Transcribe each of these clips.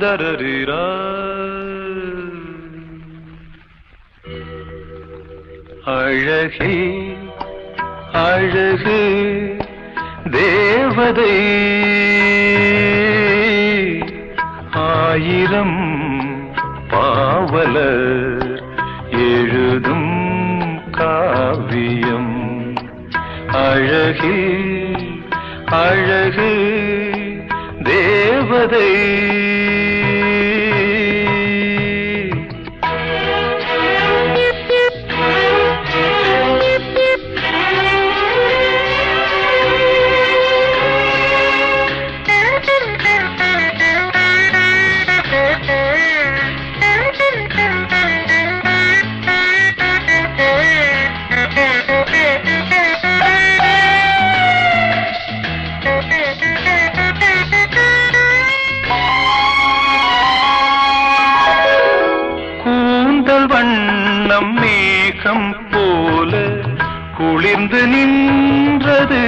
ராரரிரா. அழகே அழகு தேவதை ஆயிரம் பாவலர் எழுதும் காவியம் அழகே அழகு தேவதை கூந்தல் வண்ணம் மேகம் போல குளிர்ந்து நின்றது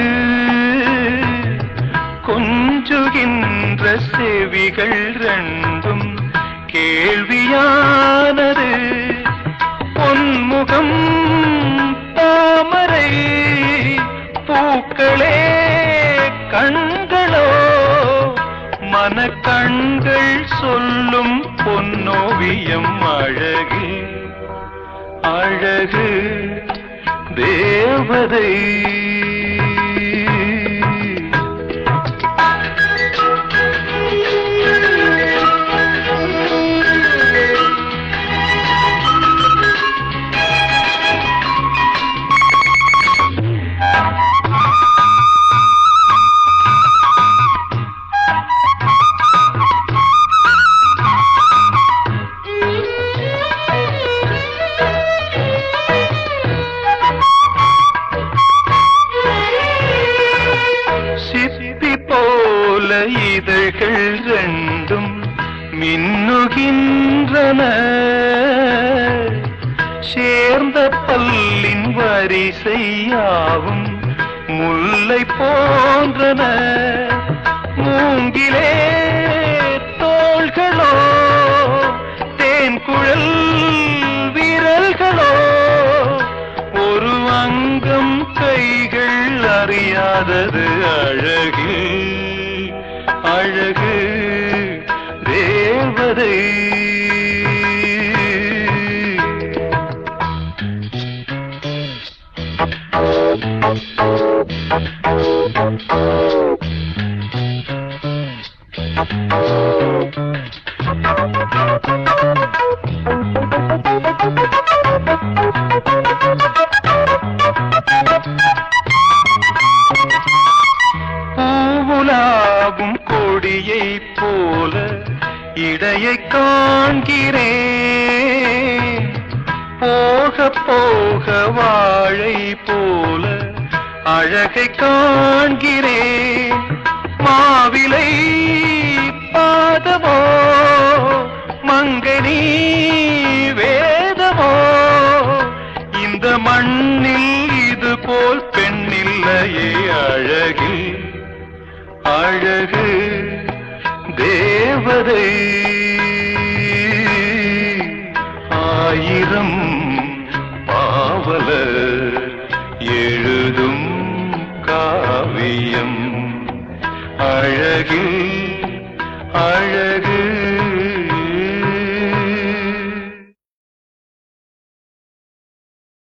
கொஞ்சுகின்ற செவிகள் ரெண்டும் கேள்வியானது பொன்முகம் தாமரை பூக்களே கண்களோ மனக்கண்கள் சொல்லும் பொன்னோவியம் அழகு அழகு தேவதை சிப்பி போல இதழ்கள் ரெண்டும் மின்னுகின்றன சேர்ந்த பல்லின் வரிசையாவும் முல்லை போன்றன மூங்கிலே தோள்களோ தேன் குழல் விரல்களோ ஒரு அங்கம் கைகள் அறியாதது அழகு அழகு தேவதை பூவுலாவும் கொடியை போல இடையை காண்கிறேன் போக போக வாழை போல அழகை காண்கிறேன் மாவிலை பாதமோ மங்கனி வேதமோ இந்த மண்ணில் இது போல் பெண்ணில்லையே அழகில் அழகு தேவதை ஆயிரம் பாவலர் எழுதும் காவியம் அழகில் அழகு